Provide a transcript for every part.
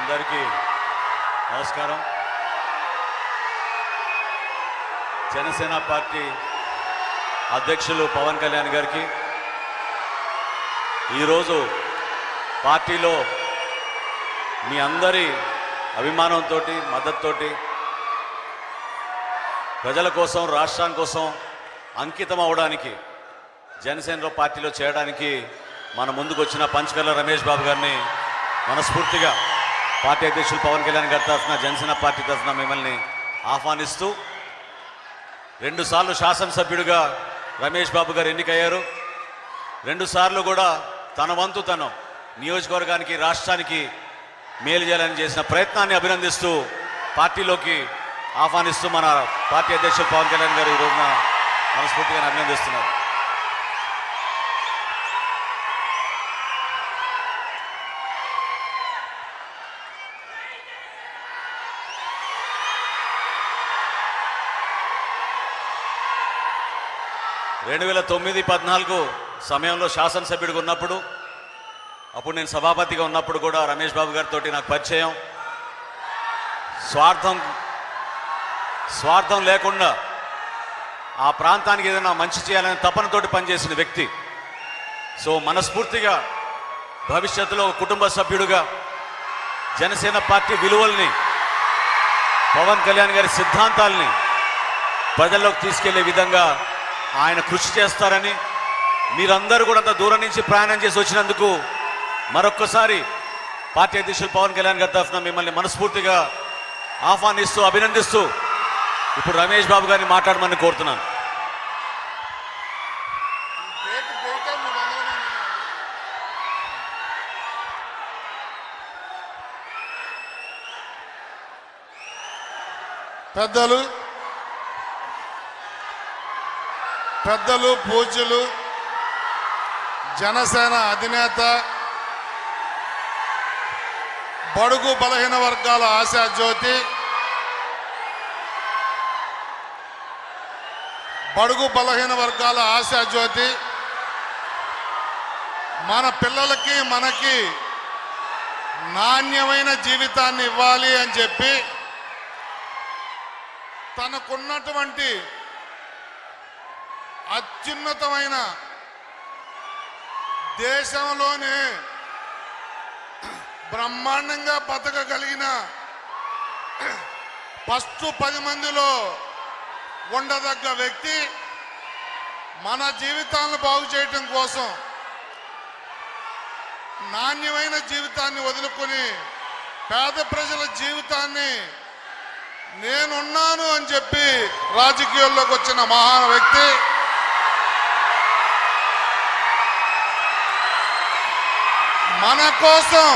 అందరికీ నమస్కారం జనసేన పార్టీ అధ్యక్షులు పవన్ కళ్యాణ్ గారికి ఈరోజు పార్టీలో మీ అందరి అభిమానంతో మద్దతుతోటి ప్రజల కోసం రాష్ట్రం కోసం అంకితం అవడానికి జనసేనలో పార్టీలో చేయడానికి మన ముందుకు వచ్చిన పంచకర్ల రమేష్ బాబు గారిని మనస్ఫూర్తిగా పార్టీ అధ్యక్షులు పవన్ కళ్యాణ్ గారి తరఫున జనసేన పార్టీ తరఫున మిమ్మల్ని ఆహ్వానిస్తూ రెండుసార్లు శాసనసభ్యుడిగా రమేష్ బాబు గారు ఎన్నికయ్యారు రెండుసార్లు కూడా తన వంతు తను నియోజకవర్గానికి రాష్ట్రానికి మేలు చేయాలని చేసిన ప్రయత్నాన్ని అభినందిస్తూ పార్టీలోకి ఆహ్వానిస్తూ మన పార్టీ అధ్యక్షులు పవన్ కళ్యాణ్ గారు ఈ రోజున మనస్ఫూర్తిగా అభినందిస్తున్నారు రెండు వేల తొమ్మిది పద్నాలుగు సమయంలో శాసనసభ్యుడిగా ఉన్నప్పుడు అప్పుడు నేను సభాపతిగా ఉన్నప్పుడు కూడా రమేష్ బాబు గారితో నాకు పరిచయం స్వార్థం స్వార్థం లేకుండా ఆ ప్రాంతానికి ఏదైనా మంచి చేయాలనే తపనతోటి పనిచేసిన వ్యక్తి సో మనస్ఫూర్తిగా భవిష్యత్తులో ఒక కుటుంబ సభ్యుడిగా జనసేన పార్టీ విలువల్ని పవన్ కళ్యాణ్ గారి సిద్ధాంతాల్ని ప్రజల్లోకి తీసుకెళ్లే విధంగా ఆయన కృషి చేస్తారని మీరందరూ కూడా అంత దూరం నుంచి ప్రయాణం చేసి వచ్చినందుకు మరొక్కసారి పార్టీ అధ్యక్షులు పవన్ కళ్యాణ్ గారి తరఫున మిమ్మల్ని మనస్ఫూర్తిగా ఆహ్వానిస్తూ అభినందిస్తూ ఇప్పుడు రమేష్ బాబు గారిని మాట్లాడమని కోరుతున్నాను డేట్ డేటే మూడు వందల మంది ఉన్నారు. పెద్దలు పెద్దలు పూజ్యులు జనసేన అధినేత బడుగు బలహీన వర్గాల ఆశా జ్యోతి బడుగు బలహీన వర్గాల ఆశా జ్యోతి మన పిల్లలకి మనకి నాణ్యమైన జీవితాన్ని ఇవ్వాలి అని చెప్పి తనకున్నటువంటి అత్యున్నతమైన దేశంలోనే బ్రహ్మాండంగా బతకగలిగిన ఫస్ట్ పది మందిలో ఉండదగ్గ వ్యక్తి మన జీవితాలను బాగు చేయటం కోసం నాణ్యమైన జీవితాన్ని వదులుకొని పేద ప్రజల జీవితాన్ని నేనున్నాను అని చెప్పి రాజకీయాల్లోకి వచ్చిన మహాన వ్యక్తి మన కోసం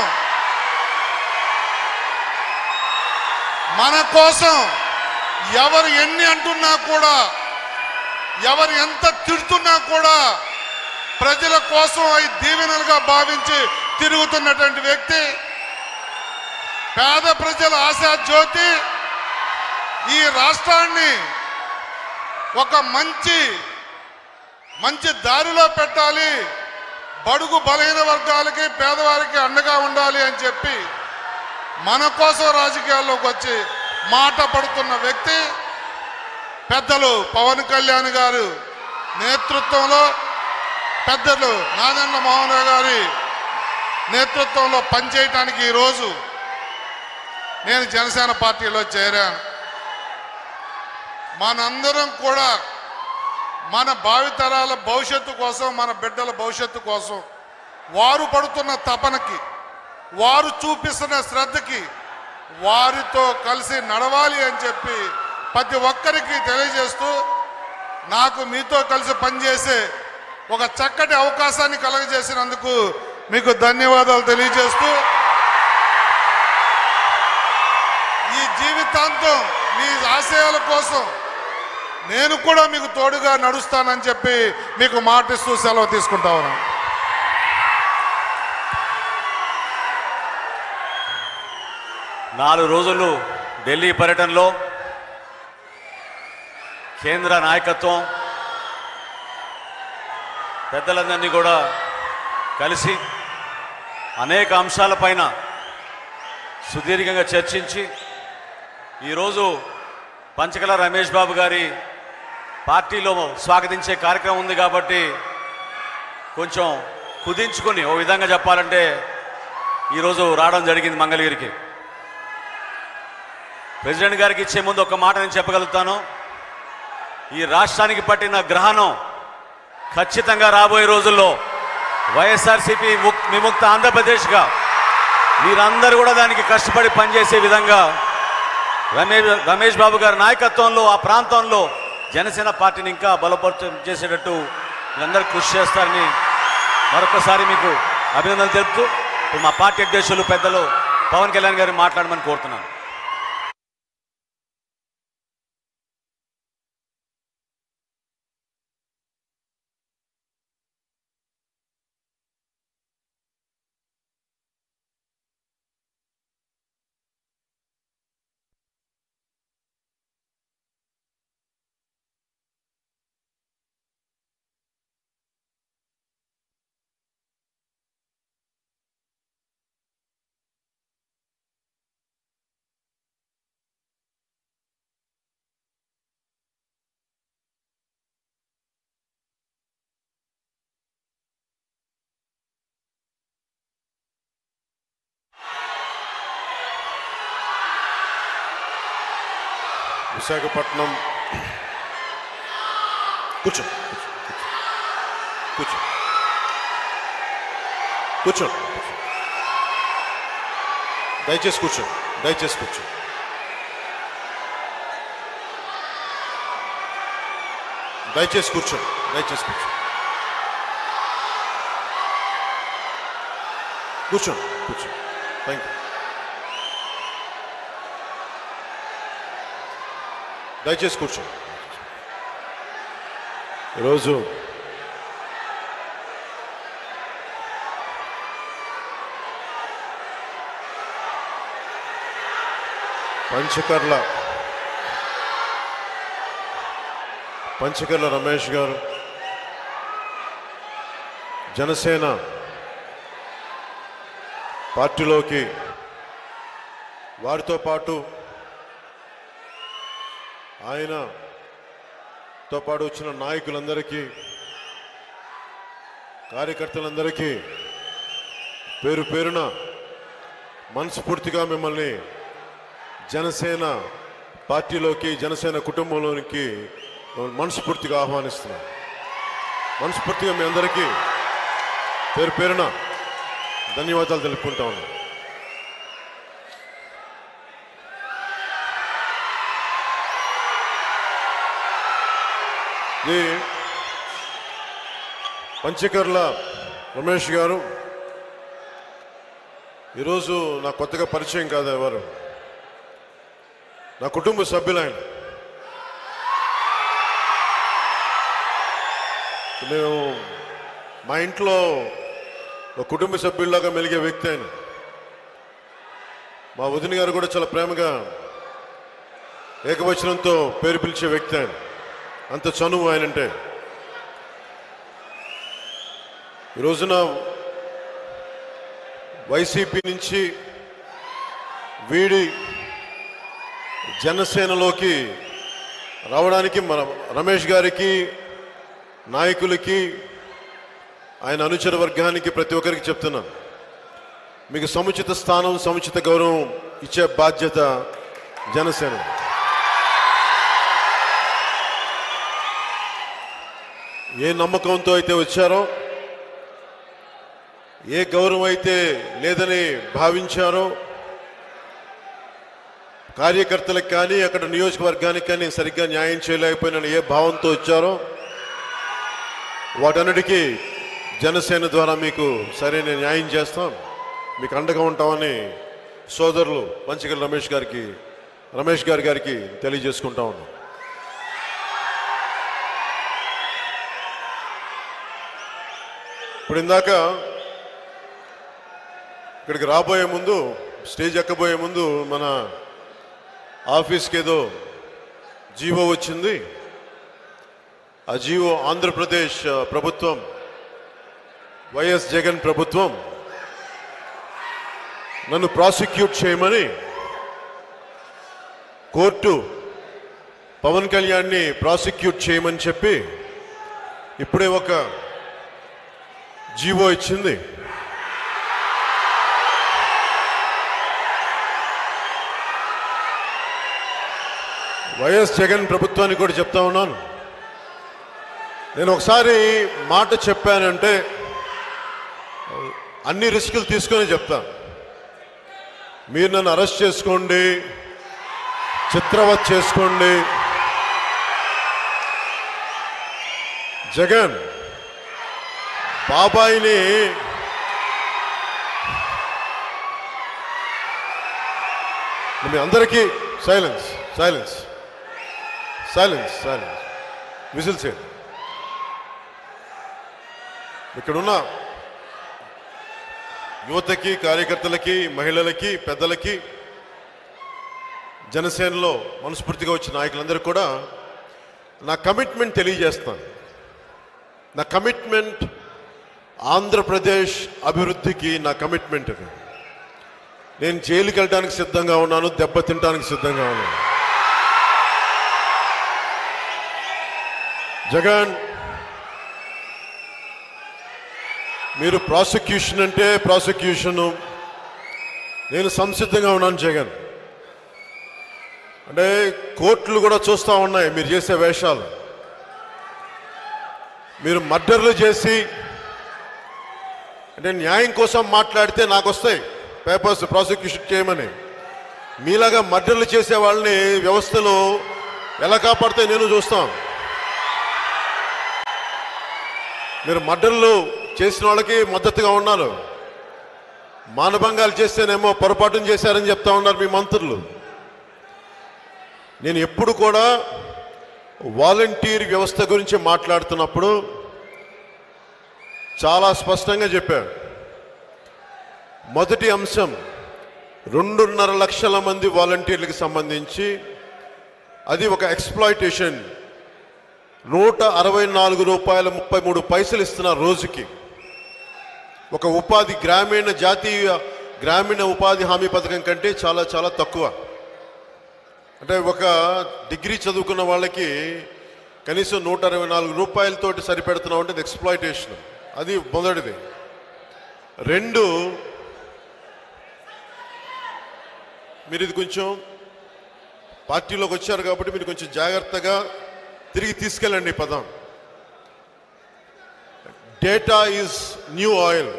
మన కోసం ఎవరు ఎన్ని అంటున్నా కూడా ఎవరు ఎంత తిడుతున్నా కూడా ప్రజల కోసం అవి దీవెనలుగా భావించి తిరుగుతున్నటువంటి వ్యక్తి పేద ప్రజల ఆశా జ్యోతి ఈ రాష్ట్రాన్ని ఒక మంచి మంచి దారిలో పెట్టాలి బడుగు బలహీన వర్గాలకి పేదవారికి అండగా ఉండాలి అని చెప్పి మన కోసం రాజకీయాల్లోకి వచ్చి మాట పడుతున్న వ్యక్తి పెద్దలు పవన్ కళ్యాణ్ గారు నేతృత్వంలో పెద్దలు నాదన్న మోహన్ రావు గారి నేతృత్వంలో పనిచేయటానికి ఈరోజు నేను జనసేన పార్టీలో చేరాను మనందరం కూడా మన భావితరాల భవిష్యత్తు కోసం మన బిడ్డల భవిష్యత్తు కోసం వారు పడుతున్న తపనకి వారు చూపిస్తున్న శ్రద్ధకి వారితో కలిసి నడవాలి అని చెప్పి ప్రతి ఒక్కరికి తెలియజేస్తూ నాకు మీతో కలిసి పనిచేసే ఒక చక్కటి అవకాశాన్ని కలగజేసినందుకు మీకు ధన్యవాదాలు తెలియజేస్తూ ఈ జీవితాంతం మీ ఆశయాల కోసం నేను కూడా మీకు తోడుగా నడుస్తానని చెప్పి మీకు మాటిస్తూ సెలవు తీసుకుంటా ఉన్నాను నాలుగు రోజులు ఢిల్లీ పర్యటనలో కేంద్ర నాయకత్వం పెద్దలందరినీ కూడా కలిసి అనేక అంశాలపైన సుదీర్ఘంగా చర్చించి ఈరోజు పంచకల రమేష్ బాబు గారి పార్టీలో స్వాగతించే కార్యక్రమం ఉంది కాబట్టి కొంచెం కుదించుకొని ఓ విధంగా చెప్పాలంటే ఈరోజు రావడం జరిగింది మంగళగిరికి ప్రెసిడెంట్ గారికి ఇచ్చే ముందు ఒక మాట నేను చెప్పగలుగుతాను ఈ రాష్ట్రానికి పట్టిన గ్రహణం ఖచ్చితంగా రాబోయే రోజుల్లో వైఎస్ఆర్సీపీ ముక్- విముక్త ఆంధ్రప్రదేశ్గా మీరందరూ కూడా దానికి కష్టపడి పనిచేసే విధంగా రమేష్ రమేష్ బాబు గారి నాయకత్వంలో ఆ ప్రాంతంలో జనసేన పార్టీని ఇంకా బలపరిచయం చేసేటట్టు మీరందరూ కృషి చేస్తారని మరొకసారి మీకు అభినందనలు తెలుపుతూ ఇప్పుడు మా పార్టీ అధ్యక్షులు పెద్దలు పవన్ కళ్యాణ్ గారిని మాట్లాడమని కోరుతున్నాను విశాఖపట్నం కూర్చో కూర్చో కూర్చో కూర్చో దయచేసి కూర్చో దయచేసి కూర్చో దయచేసి కూర్చో దయచేసి కూర్చో కూర్చో కూర్చో థ్యాంక్ యూ దయచేసి కూర్చో ఈరోజు పంచకర్ల పంచకర్ల రమేష్ గారు జనసేన పార్టీలోకి వారితో పాటు ఆయనతో పాటు వచ్చిన నాయకులందరికీ కార్యకర్తలందరికీ పేరు పేరున మనస్ఫూర్తిగా మిమ్మల్ని జనసేన పార్టీలోకి జనసేన కుటుంబంలోనికి మనస్ఫూర్తిగా ఆహ్వానిస్తున్నాం మనస్ఫూర్తిగా మీ అందరికీ పేరు పేరున ధన్యవాదాలు తెలుపుకుంటా ఉన్నాం ఇది పంచకర్ల రమేష్ గారు ఈరోజు నా కొత్తగా పరిచయం కాదు ఎవరు నా కుటుంబ సభ్యులు ఆయన మేము మా ఇంట్లో ఒక కుటుంబ సభ్యుల్లాగా మెలిగే వ్యక్తి ఆయన మా వదిన గారు కూడా చాలా ప్రేమగా ఏకవచనంతో పేరు పిలిచే వ్యక్తి ఆయన అంత చనువు ఆయనంటే ఈ రోజున వైసీపీ నుంచి వీడి జనసేనలోకి రావడానికి మన రమేష్ గారికి నాయకులకి ఆయన అనుచర వర్గానికి ప్రతి ఒక్కరికి చెప్తున్నాను మీకు సముచిత స్థానం సముచిత గౌరవం ఇచ్చే బాధ్యత జనసేన ఏ నమ్మకంతో అయితే వచ్చారో ఏ గౌరవం అయితే లేదని భావించారో కార్యకర్తలకు కానీ అక్కడ నియోజకవర్గానికి కానీ సరిగ్గా న్యాయం చేయలేకపోయిన ఏ భావంతో వచ్చారో వాటన్నిటికీ జనసేన ద్వారా మీకు సరైన న్యాయం చేస్తాం మీకు అండగా ఉంటామని సోదరులు పంచగల రమేష్ గారికి రమేష్ గారి గారికి తెలియజేసుకుంటా ఉన్నాం ఇప్పుడు ఇందాక ఇక్కడికి రాబోయే ముందు స్టేజ్ ఎక్కబోయే ముందు మన ఆఫీస్కి ఏదో జీవో వచ్చింది ఆ జీవో ఆంధ్రప్రదేశ్ ఆ, ప్రభుత్వం వైఎస్ జగన్ ప్రభుత్వం నన్ను ప్రాసిక్యూట్ చేయమని కోర్టు పవన్ కళ్యాణ్ని ప్రాసిక్యూట్ చేయమని చెప్పి ఇప్పుడే ఒక జీవో ఇచ్చింది వైఎస్ జగన్ ప్రభుత్వానికి కూడా చెప్తా ఉన్నాను నేను ఒకసారి మాట చెప్పానంటే అన్ని రిస్కులు తీసుకొని చెప్తా మీరు నన్ను అరెస్ట్ చేసుకోండి చిత్రవత్ చేసుకోండి జగన్ బాబాయిని మీ అందరికీ silence silence silence silence whistle చేయండి ఇక్కడున్న యువతకి కార్యకర్తలకి మహిళలకి పెద్దలకి జనసేనలో మనస్ఫూర్తిగా వచ్చిన నాయకులందరూ కూడా నా కమిట్మెంట్ తెలియజేస్తాను నా కమిట్మెంట్ ఆంధ్రప్రదేశ్ అభివృద్ధికి నా కమిట్మెంట్ అది నేను జైలుకి వెళ్ళడానికి సిద్ధంగా ఉన్నాను దెబ్బ తినడానికి సిద్ధంగా ఉన్నాను జగన్ మీరు ప్రాసిక్యూషన్ అంటే ప్రాసిక్యూషను నేను సంసిద్ధంగా ఉన్నాను జగన్ అంటే కోర్టులు కూడా చూస్తూ ఉన్నాయి మీరు చేసే వేషాలు మీరు మర్డర్లు చేసి అంటే న్యాయం కోసం మాట్లాడితే నాకు వస్తాయి పేపర్స్ ప్రాసిక్యూషన్ చేయమని మీలాగా మర్డర్లు చేసే వాళ్ళని వ్యవస్థలో ఎలా కాపాడితే నేను చూస్తాను మీరు మర్డర్లు చేసిన వాళ్ళకి మద్దతుగా ఉన్నారు మానభంగాలు చేస్తేనేమో పొరపాటును చేశారని చెప్తా ఉన్నారు మీ మంత్రులు నేను ఎప్పుడు కూడా వాలంటీర్ వ్యవస్థ గురించి మాట్లాడుతున్నప్పుడు చాలా స్పష్టంగా చెప్పాను మొదటి అంశం రెండున్నర లక్షల మంది వాలంటీర్లకు సంబంధించి అది ఒక ఎక్స్ప్లాయిటేషన్ నూట అరవై నాలుగు రూపాయల ముప్పై మూడు పైసలు ఇస్తున్నారు రోజుకి ఒక ఉపాధి గ్రామీణ జాతీయ గ్రామీణ ఉపాధి హామీ పథకం కంటే చాలా చాలా తక్కువ అంటే ఒక డిగ్రీ చదువుకున్న వాళ్ళకి కనీసం నూట అరవై నాలుగు రూపాయలతోటి సరిపెడుతున్నాం అంటే అది ఎక్స్ప్లాయిటేషన్ అది మొదటిది రెండు మీరు ఇది కొంచెం పార్టీలోకి వచ్చారు కాబట్టి మీరు కొంచెం జాగ్రత్తగా తిరిగి తీసుకెళ్ళండి ఈ పదం data is new oil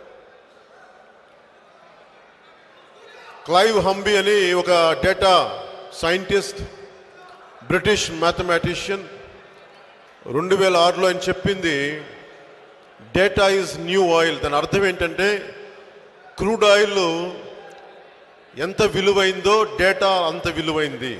Clive Humby అని ఒక డేటా సైంటిస్ట్ బ్రిటిష్ మ్యాథమెటిషియన్ రెండు వేల ఆరులో ఆయన చెప్పింది డేటా ఈజ్ న్యూ ఆయిల్ దాని అర్థం ఏంటంటే క్రూడ్ ఆయిల్ ఎంత విలువైందో డేటా అంత విలువైంది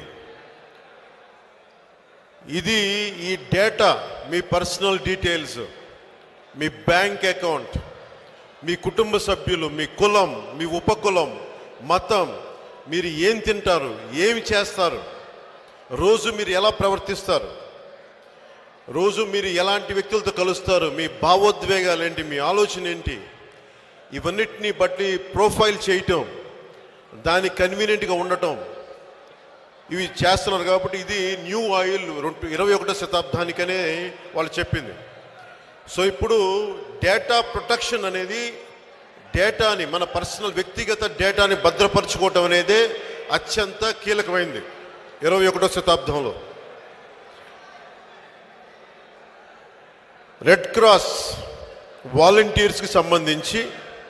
ఇది ఈ డేటా మీ పర్సనల్ డీటెయిల్స్ మీ బ్యాంక్ అకౌంట్ మీ కుటుంబ సభ్యులు మీ కులం మీ ఉపకులం మతం మీరు ఏం తింటారు ఏమి చేస్తారు రోజు మీరు ఎలా ప్రవర్తిస్తారు రోజు మీరు ఎలాంటి వ్యక్తులతో కలుస్తారు మీ భావోద్వేగాలు ఏంటి మీ ఆలోచన ఏంటి ఇవన్నిటిని బట్టి ప్రొఫైల్ చేయటం దానికి కన్వీనియంట్గా ఉండటం ఇవి చేస్తున్నారు కాబట్టి ఇది న్యూ ఆయిల్ రెండు ఇరవై ఒకటో శతాబ్దానికనే వాళ్ళు చెప్పింది సో ఇప్పుడు డేటా ప్రొటెక్షన్ అనేది డేటాని మన పర్సనల్ వ్యక్తిగత డేటాని భద్రపరచుకోవటం అనేదే అత్యంత కీలకమైంది ఇరవై ఒకటో శతాబ్దంలో రెడ్ క్రాస్ వాలంటీర్స్కి సంబంధించి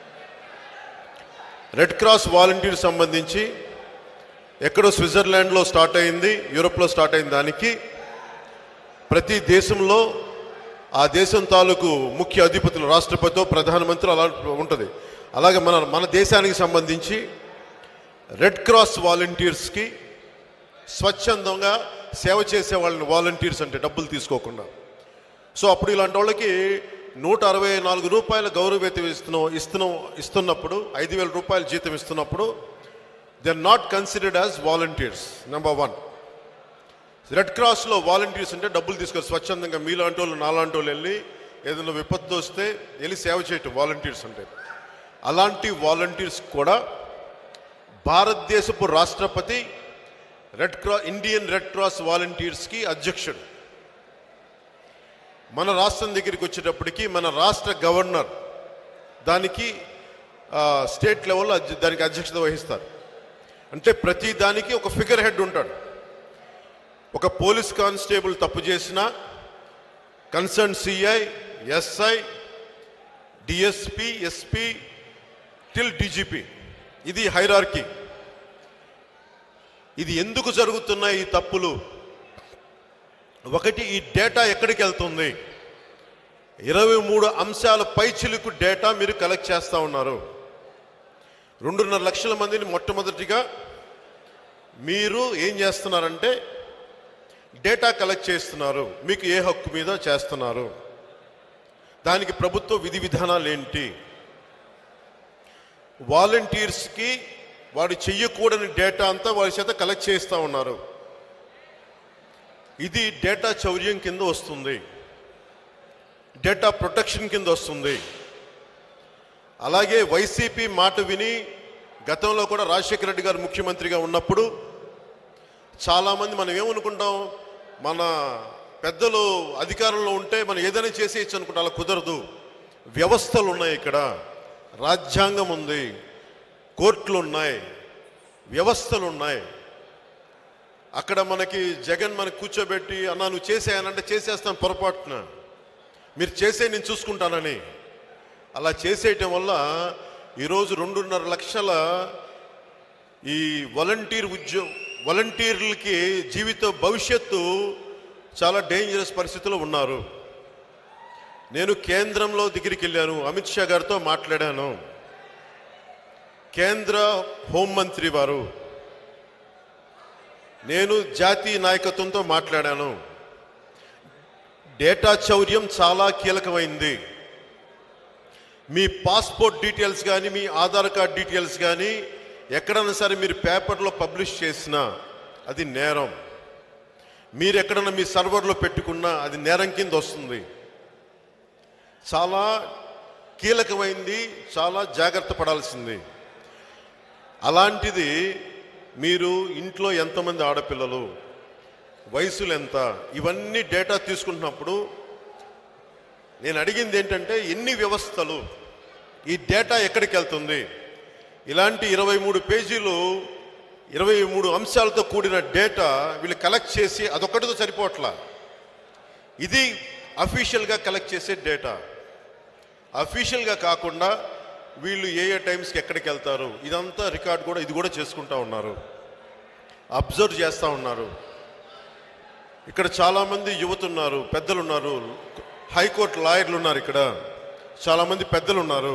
రెడ్ క్రాస్ వాలంటీర్ సంబంధించి ఎక్కడో స్విట్జర్లాండ్లో స్టార్ట్ అయింది యూరోప్లో స్టార్ట్ అయిన దానికి ప్రతి దేశంలో ఆ దేశం తాలూకు ముఖ్య అధిపతులు రాష్ట్రపతితో ప్రధానమంత్రి అలా ఉంటుంది అలాగే మన మన దేశానికి సంబంధించి రెడ్ క్రాస్ వాలంటీర్స్కి స్వచ్ఛందంగా సేవ చేసే వాళ్ళని వాలంటీర్స్ అంటే డబ్బులు తీసుకోకుండా సో అప్పుడు ఇలాంటి వాళ్ళకి నూట అరవై నాలుగు రూపాయల గౌరవేతం ఇస్తున్నాం ఇస్తున్నాం ఇస్తున్నప్పుడు ఐదు వేల రూపాయల జీతం ఇస్తున్నప్పుడు they are not considered as volunteers number one red క్రాస్లో వాలంటీర్స్ అంటే డబ్బులు తీసుకొని స్వచ్ఛందంగా మీలాంటి వాళ్ళు నాలాంటి వాళ్ళు వెళ్ళి ఏదైనా విపత్తు వస్తే వెళ్ళి సేవ చేయటం వాలంటీర్స్ అంటే అలాంటి వాలంటీర్స్ కూడా భారతదేశపు రాష్ట్రపతి red cross Indian red cross వాలంటీర్స్కి అధ్యక్షుడు మన రాష్ట్రం దగ్గరికి వచ్చేటప్పటికి మన రాష్ట్ర గవర్నర్ దానికి ఆ, స్టేట్ లెవెల్లో అధ్య- దానికి అధ్యక్షత వహిస్తారు అంటే ప్రతి దానికి ఒక ఫిగర్ హెడ్ ఉంటాడు ఒక పోలీస్ కానిస్టేబుల్ తప్పు చేసినా concern CI SI DSP SP till DGP ఇది హైరార్కీ ఇది ఎందుకు జరుగుతున్నాయి ఈ తప్పులు ఒకటి ఈ డేటా ఎక్కడికి వెళ్తుంది ఇరవై మూడు అంశాల పైచిలుకు డేటా మీరు కలెక్ట్ చేస్తూ ఉన్నారు రెండున్నర లక్షల మందిని మొట్టమొదటిగా మీరు ఏం చేస్తున్నారంటే డేటా కలెక్ట్ చేస్తున్నారు మీకు ఏ హక్కు మీద చేస్తున్నారు దానికి ప్రభుత్వ విధి విధానాలు ఏంటి వాలంటీర్స్కి వాడు చెయ్యకూడని డేటా అంతా వారి చేత కలెక్ట్ చేస్తూ ఉన్నారు ఇది డేటా చౌర్యం కింద వస్తుంది డేటా ప్రొటెక్షన్ కింద వస్తుంది అలాగే వైసీపీ మాట విని గతంలో కూడా రాజశేఖర రెడ్డి గారు ముఖ్యమంత్రిగా ఉన్నప్పుడు చాలామంది మనం ఏమనుకుంటాం మన పెద్దలు అధికారంలో ఉంటే మనం ఏదైనా చేసేయచ్చు అనుకుంటాం అలా కుదరదు వ్యవస్థలు ఉన్నాయి ఇక్కడ రాజ్యాంగం ఉంది కోర్టులు ఉన్నాయి వ్యవస్థలు ఉన్నాయి అక్కడ మనకి జగన్ మనకి కూర్చోబెట్టి అన్నా నువ్వు చేసేయనంటే చేసేస్తాను పొరపాటున మీరు చేసే నేను చూసుకుంటానని అలా చేసేయటం వల్ల ఈరోజు రెండున్నర లక్షల ఈ వాలంటీర్ ఉద్యో వాలంటీర్లకి జీవిత భవిష్యత్తు చాలా డేంజరస్ పరిస్థితిలో ఉన్నారు నేను కేంద్రంలో దగ్గరికి వెళ్ళాను అమిత్ షా గారితో మాట్లాడాను కేంద్ర హోంమంత్రి వారు నేను జాతీయ నాయకత్వంతో మాట్లాడాను డేటా చౌర్యం చాలా కీలకమైంది మీ పాస్పోర్ట్ డీటెయిల్స్ కానీ మీ ఆధార్ కార్డ్ డీటెయిల్స్ కానీ ఎక్కడైనా సరే మీరు పేపర్లో పబ్లిష్ చేసినా అది నేరం మీరు ఎక్కడన్నా మీ సర్వర్లో పెట్టుకున్నా అది నేరం కింద వస్తుంది చాలా కీలకమైంది చాలా జాగ్రత్త పడాల్సింది అలాంటిది మీరు ఇంట్లో ఎంతమంది ఆడపిల్లలు వయసులు ఎంత ఇవన్నీ డేటా తీసుకుంటున్నప్పుడు నేను అడిగింది ఏంటంటే ఎన్ని వ్యవస్థలు ఈ డేటా ఎక్కడికి వెళ్తుంది ఇలాంటి ఇరవై మూడు పేజీలు ఇరవై మూడు అంశాలతో కూడిన డేటా వీళ్ళు కలెక్ట్ చేసి అదొక్కటితో సరిపోవట్లా ఇది అఫీషియల్గా కలెక్ట్ చేసే డేటా అఫీషియల్గా కాకుండా వీళ్ళు ఏ ఏ టైమ్స్కి ఎక్కడికి వెళ్తారు ఇదంతా రికార్డ్ కూడా ఇది కూడా చేసుకుంటా ఉన్నారు అబ్జర్వ్ చేస్తూ ఉన్నారు ఇక్కడ చాలామంది యువత ఉన్నారు పెద్దలు ఉన్నారు హైకోర్టు లాయర్లు ఉన్నారు ఇక్కడ చాలామంది పెద్దలు ఉన్నారు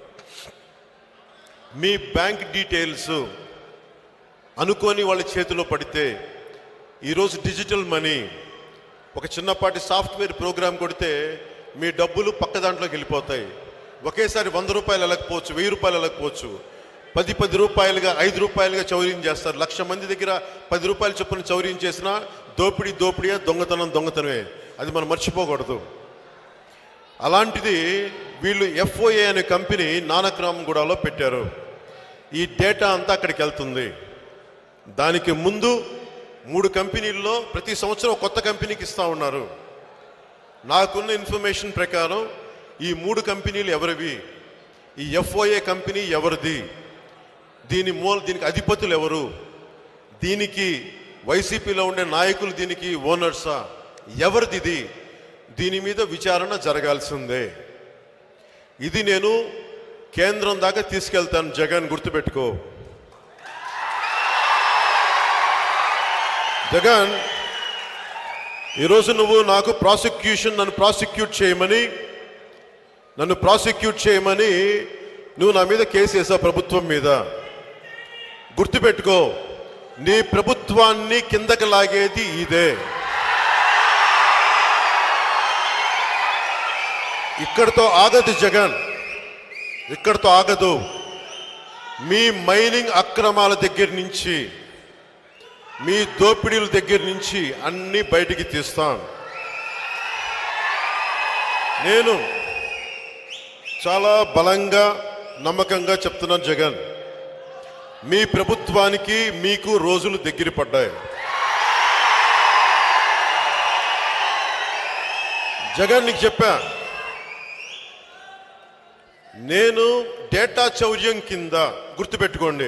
మీ బ్యాంక్ డీటెయిల్స్ అనుకోని వాళ్ళ చేతిలో పడితే ఈరోజు డిజిటల్ మనీ ఒక చిన్నపాటి సాఫ్ట్వేర్ ప్రోగ్రామ్ కొడితే మీ డబ్బులు పక్క దాంట్లోకి వెళ్ళిపోతాయి ఒకేసారి వంద రూపాయలు వెళ్ళకపోవచ్చు వెయ్యి రూపాయలు వెళ్ళకపోవచ్చు పది పది రూపాయలుగా ఐదు రూపాయలుగా చౌర్యం చేస్తారు లక్ష మంది దగ్గర పది రూపాయల చొప్పున చౌర్యం చేసినా దోపిడీ దోపిడీయే దొంగతనం దొంగతనమే అది మనం మర్చిపోకూడదు అలాంటిది వీళ్ళు ఎఫ్ఓఏ అనే కంపెనీ నానక్రామ్గూడలో పెట్టారు ఈ డేటా అంతా అక్కడికి వెళ్తుంది దానికి ముందు మూడు కంపెనీల్లో ప్రతి సంవత్సరం కొత్త కంపెనీకి ఇస్తా ఉన్నారు నాకున్న ఇన్ఫర్మేషన్ ప్రకారం ఈ మూడు కంపెనీలు ఎవరివి ఈ ఎఫ్ఓఏ కంపెనీ ఎవరిది దీని మూల దీనికి అధిపతులు ఎవరు దీనికి వైసీపీలో ఉండే నాయకులు దీనికి ఓనర్సా ఎవరిది ఇది దీని మీద విచారణ జరగాల్సిందే ఇది నేను కేంద్రం దాకా తీసుకెళ్తాను జగన్ గుర్తుపెట్టుకో జగన్ ఈరోజు నువ్వు నాకు ప్రాసిక్యూషన్ నన్ను ప్రాసిక్యూట్ చేయమని నన్ను ప్రాసిక్యూట్ చేయమని నువ్వు నా మీద కేసు వేసావు ప్రభుత్వం మీద గుర్తుపెట్టుకో నీ ప్రభుత్వాన్ని కిందకి లాగేది ఇదే ఇక్కడితో ఆగదు జగన్ ఇక్కడితో ఆగదు మీ మైనింగ్ అక్రమాల దగ్గర నుంచి మీ దోపిడీల దగ్గర నుంచి అన్ని బయటికి తీస్తాం నేను చాలా బలంగా నమ్మకంగా చెప్తున్నాను జగన్ మీ ప్రభుత్వానికి మీకు రోజులు దగ్గర పడ్డాయి జగన్ నీకు చెప్పా నేను డేటా చౌర్యం కింద గుర్తుపెట్టుకోండి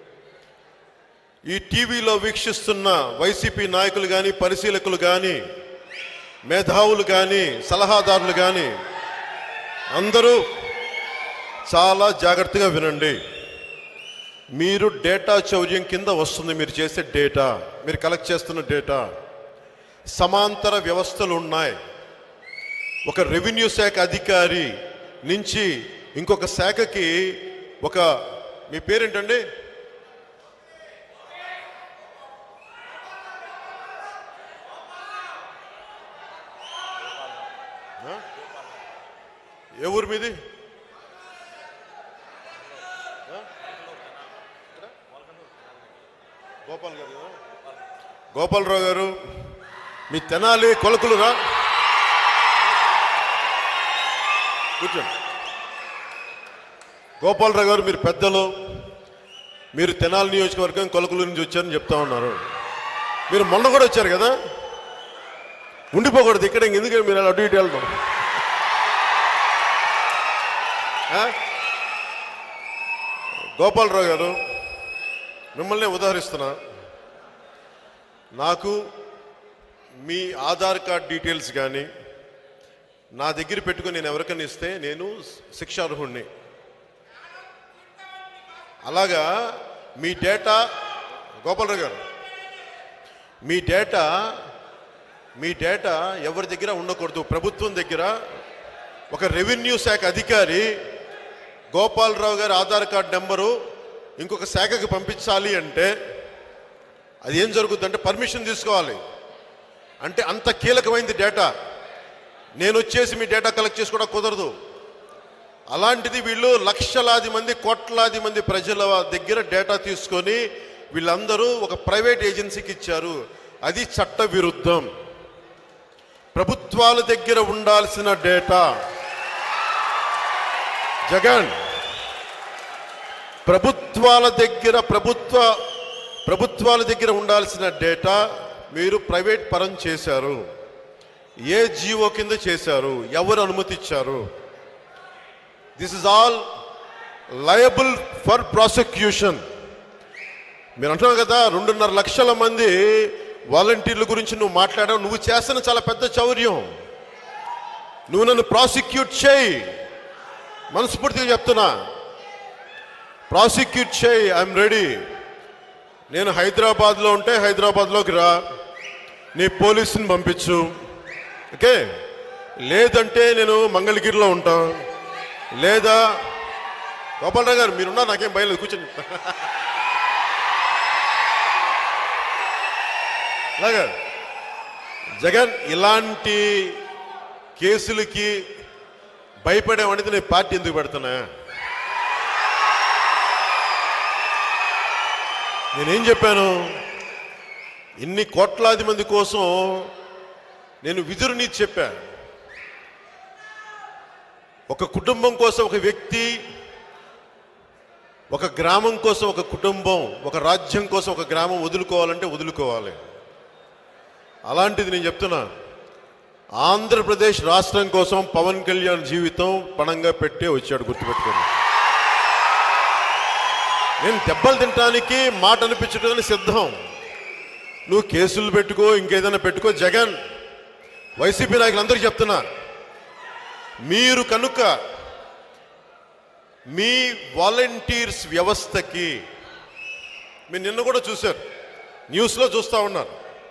ఈ టీవీలో వీక్షిస్తున్న వైసీపీ నాయకులు కానీ పరిశీలకులు కానీ మేధావులు కానీ సలహాదారులు కానీ అందరూ చాలా జాగ్రత్తగా వినండి మీరు డేటా చౌర్యం కింద వస్తుంది మీరు చేసే డేటా మీరు కలెక్ట్ చేస్తున్న డేటా సమాంతర వ్యవస్థలు ఉన్నాయి ఒక రెవెన్యూ శాఖ అధికారి నుంచి ఇంకొక శాఖకి ఒక మీ పేరేంటండి ఆ? ఏ ఊరు మీది ఆ? గోపాల్ గారు కదా? గోపాలరావు గారు మీ తెనాలి కొలకులురా కూర్చోండి గోపాలరావు గారు మీరు పెద్దలు మీరు తెనాలి నియోజకవర్గం కొలకులు నుంచి వచ్చారని చెప్తా ఉన్నారు మీరు మొన్న కూడా వచ్చారు కదా ఉండిపోకూడదు ఇక్కడ ఎందుకంటే మీరు అలా అటు ఇటు వెళ్తాం ఆ? గోపాలరావు గారు మిమ్మల్ని ఉదాహరిస్తున్నా నాకు మీ ఆధార్ కార్డ్ డీటెయిల్స్ కానీ నా దగ్గర పెట్టుకుని నేను ఎవరికైనా ఇస్తే నేను శిక్షార్హుణ్ణి అలాగా మీ డేటా గోపాలరావు గారు మీ డేటా మీ డేటా ఎవరి దగ్గర ఉండకూడదు ప్రభుత్వం దగ్గర ఒక రెవెన్యూ శాఖ అధికారి గోపాలరావు గారి ఆధార్ కార్డ్ నెంబరు ఇంకొక శాఖకి పంపించాలి అంటే అది ఏం జరుగుతుందంటే పర్మిషన్ తీసుకోవాలి అంటే అంత కీలకమైంది డేటా నేను వచ్చేసి మీ డేటా కలెక్ట్ చేసుకోవడం కుదరదు అలాంటిది వీళ్ళు లక్షలాది మంది కోట్లాది మంది ప్రజల దగ్గర డేటా తీసుకొని వీళ్ళందరూ ఒక ప్రైవేట్ ఏజెన్సీకి ఇచ్చారు అది చట్ట విరుద్ధం ప్రభుత్వాల దగ్గర ఉండాల్సిన డేటా జగన్ ప్రభుత్వాల దగ్గర ప్రభుత్వ ప్రభుత్వాల దగ్గర ఉండాల్సిన డేటా మీరు ప్రైవేట్ పరం చేశారు ఏ జీవో కింద చేశారు ఎవరు అనుమతి ఇచ్చారు this is all liable for prosecution మీరు అంటున్నావు కదా రెండున్నర లక్షల మంది వాలంటీర్ల గురించి నువ్వు మాట్లాడావు నువ్వు చేస్తున్న చాలా పెద్ద చౌర్యం నువ్వు నన్ను ప్రాసిక్యూట్ చేయి మనస్ఫూర్తిగా చెప్తున్నా ప్రాసిక్యూట్ చేయి ఐఎమ్ రెడీ నేను హైదరాబాద్లో ఉంటే హైదరాబాద్లోకి రా నీ పోలీసుని పంపించు ఓకే లేదంటే నేను మంగళగిరిలో ఉంటా లేదా గోపాలరావు గారు మీరున్నా నాకేం భయం లేదు కూర్చొని చెప్తా అలాగా జగన్ ఇలాంటి కేసులకి భయపడేవాడికి నేను పార్టీ ఎందుకు పెడుతున్నా నేనేం చెప్పాను ఇన్ని కోట్లాది మంది కోసం నేను విధురు నీతి చెప్పా ఒక కుటుంబం కోసం ఒక వ్యక్తి ఒక గ్రామం కోసం ఒక కుటుంబం ఒక రాజ్యం కోసం ఒక గ్రామం వదులుకోవాలంటే వదులుకోవాలి అలాంటిది నేను చెప్తున్నా ఆంధ్రప్రదేశ్ రాష్ట్రం కోసం పవన్ కళ్యాణ్ జీవితం పణంగా పెట్టే వచ్చాడు గుర్తుపెట్టుకోండి నేను దెబ్బలు తినడానికి మాట అనిపించడానికి సిద్ధం నువ్వు కేసులు పెట్టుకో ఇంకేదైనా పెట్టుకో జగన్ వైసీపీ నాయకులందరికీ చెప్తున్నా మీరు కనుక మీ వాలంటీర్స్ వ్యవస్థకి మీరు నిన్న కూడా చూశారు న్యూస్లో చూస్తూ ఉన్నారు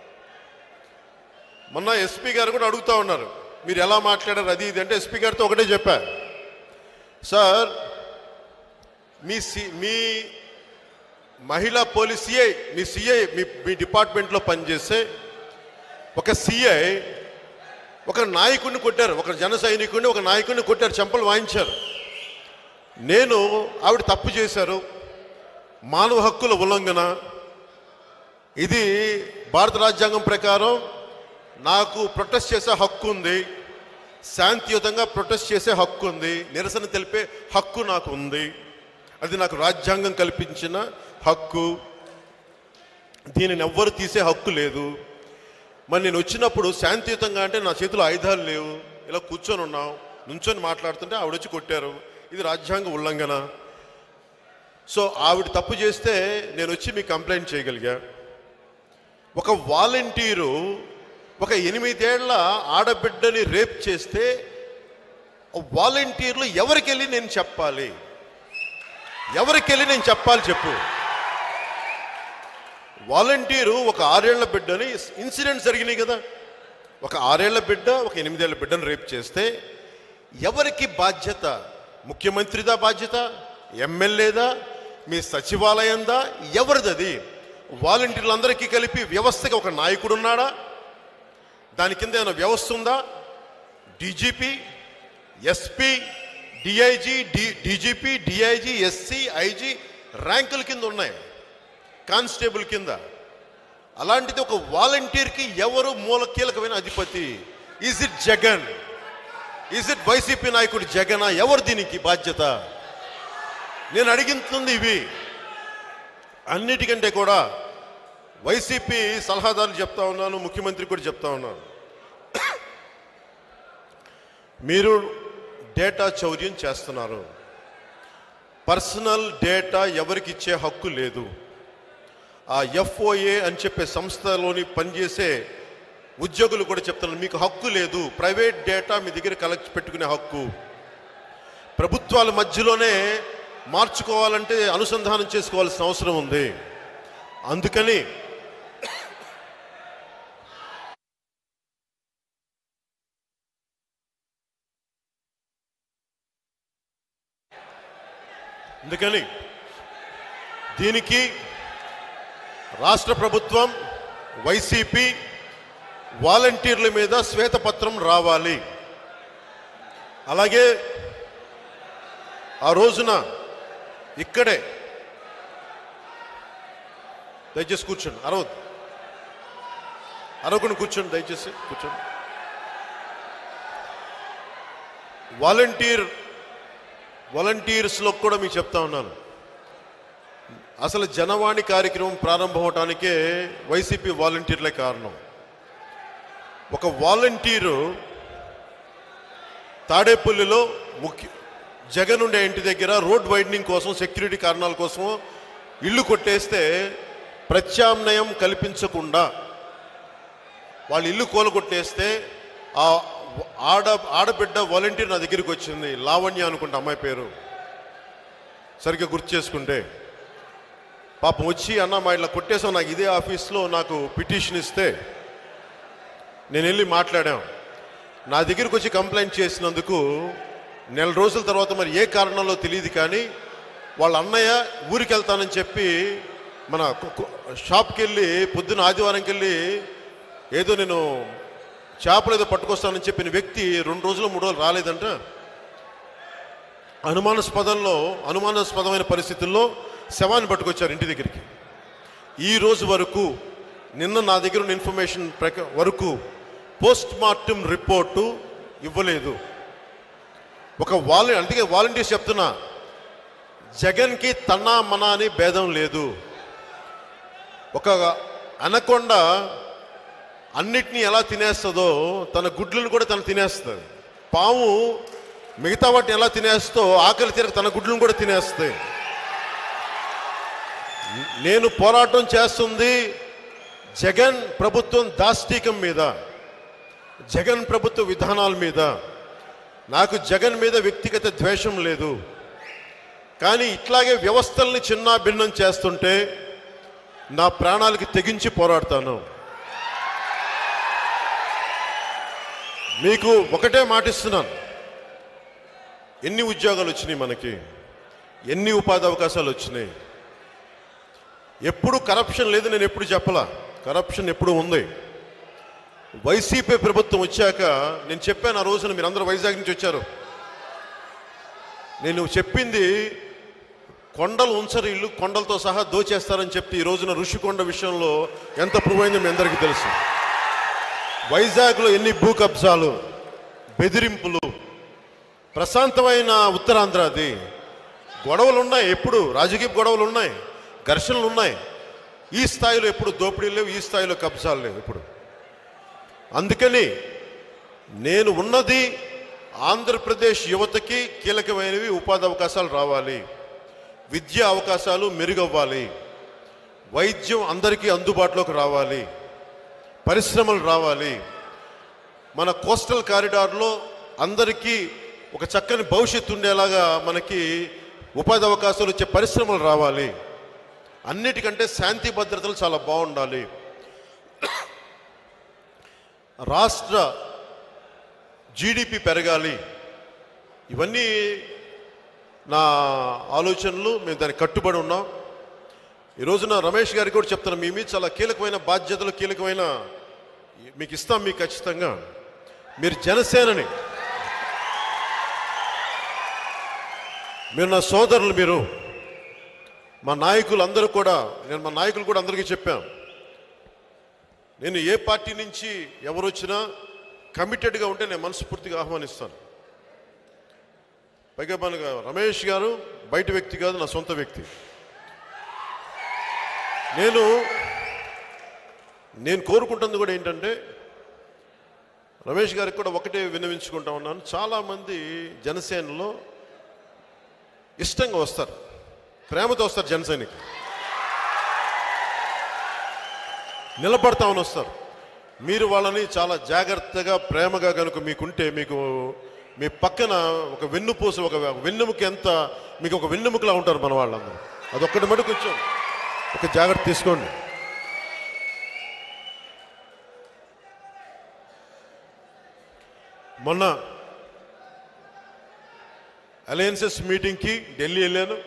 మొన్న ఎస్పీ గారు కూడా అడుగుతా ఉన్నారు మీరు ఎలా మాట్లాడారు అది ఇది అంటే ఎస్పీ గారితో ఒకటే చెప్పా సార్ మీ సి మీ మహిళా పోలీస్ సిఐ మీ సిఐ మీ మీ డిపార్ట్మెంట్లో పనిచేసే ఒక సిఐ ఒక నాయకుడిని కొట్టారు ఒక జన సైనికుడిని ఒక నాయకుడిని కొట్టారు చెంపలు వాయించారు నేను ఆవిడ తప్పు చేశారు మానవ హక్కుల ఉల్లంఘన ఇది భారత రాజ్యాంగం ప్రకారం నాకు ప్రొటెస్ట్ చేసే హక్కు ఉంది శాంతియుతంగా ప్రొటెస్ట్ చేసే హక్కు ఉంది నిరసన తెలిపే హక్కు నాకు ఉంది అది నాకు రాజ్యాంగం కల్పించిన హక్కు దీనిని ఎవ్వరు తీసే హక్కు లేదు మరి నేను వచ్చినప్పుడు శాంతియుతంగా అంటే నా చేతిలో ఆయుధాలు లేవు ఇలా కూర్చొని ఉన్నాం నుంచొని మాట్లాడుతుంటే ఆవిడ వచ్చి కొట్టారు ఇది రాజ్యాంగ ఉల్లంఘన సో ఆవిడ తప్పు చేస్తే నేను వచ్చి మీకు కంప్లైంట్ చేయగలిగా ఒక వాలంటీరు ఒక ఎనిమిదేళ్ల ఆడబిడ్డని రేప్ చేస్తే ఆ వాలంటీర్లు ఎవరికెళ్ళి నేను చెప్పాలి ఎవరికెళ్ళి నేను చెప్పాలి చెప్పు వాలంటీరు ఒక ఆరేళ్ల బిడ్డని ఇన్సిడెంట్స్ జరిగినాయి కదా ఒక ఆరేళ్ల బిడ్డ ఒక ఎనిమిదేళ్ల బిడ్డను రేప్ చేస్తే ఎవరికి బాధ్యత ముఖ్యమంత్రిదా బాధ్యత ఎమ్మెల్యేదా మీ సచివాలయందా ఎవరిది అది వాలంటీర్లందరికీ కలిపి వ్యవస్థకి ఒక నాయకుడు ఉన్నాడా దాని కింద ఏమైనా వ్యవస్థ ఉందా DGP SP DIG D DGP DIG SC IG ర్యాంకుల కింద ఉన్నాయి కానిస్టేబుల్ కింద అలాంటిది ఒక వాలంటీర్కి ఎవరు మూల కీలకమైన అధిపతి is it Jagan is it YCP నాయకుడు జగనా ఎవరు దీనికి బాధ్యత నేను అడిగింది ఇవి అన్నిటికంటే కూడా వైసీపీ సలహాదారులు చెప్తా ఉన్నాను ముఖ్యమంత్రి కూడా చెప్తా ఉన్నాను మీరు డేటా చౌర్యం చేస్తున్నారు పర్సనల్ డేటా ఎవరికి ఇచ్చే హక్కు లేదు ఆ ఎఫ్ఓఏ అని చెప్పే సంస్థలోని పనిచేసే ఉద్యోగులు కూడా చెప్తున్నారు మీకు హక్కు లేదు ప్రైవేట్ డేటా మీ దగ్గర కలెక్ట్ పెట్టుకునే హక్కు ప్రభుత్వాల మధ్యలోనే మార్చుకోవాలంటే అనుసంధానం చేసుకోవాల్సిన అవసరం ఉంది అందుకని అందుకని దీనికి రాష్ట్ర ప్రభుత్వం వైసీపీ వాలంటీర్ల మీద శ్వేతపత్రం రావాలి అలాగే ఆ రోజున ఇక్కడే దయచేసి కూర్చోండి అరవద్దు అరవకుండా కూర్చోండి దయచేసి కూర్చోండి వాలంటీర్ వాలంటీర్స్లో కూడా మీకు చెప్తా ఉన్నాను అసలు జనవాణి కార్యక్రమం ప్రారంభం అవటానికే వైసీపీ వాలంటీర్లే కారణం ఒక వాలంటీరు తాడేపల్లిలో ముఖ్య జగన్ ఉండే ఇంటి దగ్గర రోడ్ వైడనింగ్ కోసం సెక్యూరిటీ కారణాల కోసం ఇల్లు కొట్టేస్తే ప్రత్యామ్నాయం కల్పించకుండా వాళ్ళు ఇల్లు కూలగొట్టేస్తే ఆ ఆడ ఆడబిడ్డ వాలంటీర్ నా దగ్గరికి వచ్చింది లావణ్య అనుకుంటా అమ్మాయి పేరు సరిగ్గా గుర్తు చేసుకుంటే పాపం వచ్చి అన్న మా ఇట్లా కొట్టేసాం నాకు ఇదే ఆఫీస్లో నాకు పిటిషన్ ఇస్తే నేను వెళ్ళి మాట్లాడాం నా దగ్గరికి వచ్చి కంప్లైంట్ చేసినందుకు నెల రోజుల తర్వాత మరి ఏ కారణంలో తెలియదు కానీ వాళ్ళ అన్నయ్య ఊరికి వెళ్తానని చెప్పి మన కు- కు- షాప్కి వెళ్ళి పొద్దున ఆదివారంకి వెళ్ళి ఏదో నేను చేపలు ఏదో పట్టుకొస్తానని చెప్పిన వ్యక్తి రెండు రోజులు మూడు రోజులు రాలేదంట అనుమానాస్పదంలో అనుమానాస్పదమైన పరిస్థితుల్లో శవాన్ని పట్టుకొచ్చారు ఇంటి దగ్గరికి ఈ రోజు వరకు నిన్న నా దగ్గర ఉన్న ఇన్ఫర్మేషన్ ప్రక వరకు పోస్ట్ మార్టం రిపోర్టు ఇవ్వలేదు ఒక వాల అందుకే వాలంటీర్స్ చెప్తున్నా జగన్కి తన్నా మనా అని భేదం లేదు ఒక అనకొండ అన్నిటినీ ఎలా తినేస్తుందో తన గుడ్లను కూడా తను తినేస్తుంది పాము మిగతా వాటిని ఎలా తినేస్తో ఆకలి తీరక తన గుడ్లను కూడా తినేస్తాయి నేను పోరాటం చేస్తుంది జగన్ ప్రభుత్వం దాష్టీకం మీద జగన్ ప్రభుత్వ విధానాల మీద నాకు జగన్ మీద వ్యక్తిగత ద్వేషం లేదు కానీ ఇట్లాగే వ్యవస్థల్ని చిన్న భిన్నం చేస్తుంటే నా ప్రాణాలకి తెగించి పోరాడతాను మీకు ఒకటే మాటిస్తున్నాను ఎన్ని ఉద్యోగాలు వచ్చినాయి మనకి ఎన్ని ఉపాధి అవకాశాలు వచ్చినాయి ఎప్పుడు కరప్షన్ లేదు నేను ఎప్పుడు చెప్పలా కరప్షన్ ఎప్పుడు ఉంది వైసీపీ ప్రభుత్వం వచ్చాక నేను చెప్పాను ఆ రోజున మీరు అందరూ వైజాగ్ నుంచి వచ్చారు నేను చెప్పింది కొండలు ఉంచరు ఇల్లు కొండలతో సహా దోచేస్తారని చెప్తే ఈ రోజున ఋషికొండ విషయంలో ఎంత ప్రూవ్ అయిందో మీ అందరికీ తెలుసు వైజాగ్లో ఎన్ని భూ కబ్జాలు బెదిరింపులు ప్రశాంతమైన ఉత్తరాంధ్ర అది గొడవలు ఉన్నాయి ఎప్పుడు రాజకీయ గొడవలు ఉన్నాయి ఘర్షణలు ఉన్నాయి ఈ స్థాయిలో ఎప్పుడు దోపిడీలు లేవు ఈ స్థాయిలో కబ్జాలు లేవు ఇప్పుడు అందుకని నేను ఉన్నది ఆంధ్రప్రదేశ్ యువతకి కీలకమైనవి ఉపాధి అవకాశాలు రావాలి విద్యా అవకాశాలు మెరుగవ్వాలి వైద్యం అందరికీ అందుబాటులోకి రావాలి పరిశ్రమలు రావాలి మన కోస్టల్ కారిడార్లో అందరికీ ఒక చక్కని భవిష్యత్తు ఉండేలాగా మనకి ఉపాధి అవకాశాలు వచ్చే పరిశ్రమలు రావాలి అన్నిటికంటే శాంతి భద్రతలు చాలా బాగుండాలి రాష్ట్ర జీడిపి పెరగాలి ఇవన్నీ నా ఆలోచనలు మేము దానికి కట్టుబడి ఉన్నాం ఈ రోజున రమేష్ గారికి కూడా చెప్తాను మీ మీద చాలా కీలకమైన బాధ్యతలు కీలకమైన మీకు ఇస్తాం మీకు ఖచ్చితంగా మీరు జనసేనని మీరు నా సోదరులు మీరు మా నాయకులు అందరూ కూడా నేను మా నాయకులు కూడా అందరికీ చెప్పాను నేను ఏ పార్టీ నుంచి ఎవరు వచ్చినా కమిటెడ్గా ఉంటే నేను మనస్ఫూర్తిగా ఆహ్వానిస్తాను పైగా మనకు రమేష్ గారు బయట వ్యక్తి కాదు నా సొంత వ్యక్తి నేను నేను కోరుకుంటుంది కూడా ఏంటంటే రమేష్ గారికి కూడా ఒకటే విన్నవించుకుంటా ఉన్నాను చాలామంది జనసేనలో ఇష్టంగా వస్తారు ప్రేమతో వస్తారు జనసేనకి నిలబడతామని వస్తారు మీరు వాళ్ళని చాలా జాగ్రత్తగా ప్రేమగా కనుక మీకుంటే మీకు మీ పక్కన ఒక వెన్నుపూస ఒక వెన్నెముక ఎంత మీకు ఒక వెన్నెముకలా ఉంటారు మన వాళ్ళందరూ అదొక్కటి మటు కొంచెం ఒక జాగ్రత్త తీసుకోండి మొన్న అలయన్సెస్ మీటింగ్కి ఢిల్లీ వెళ్ళాను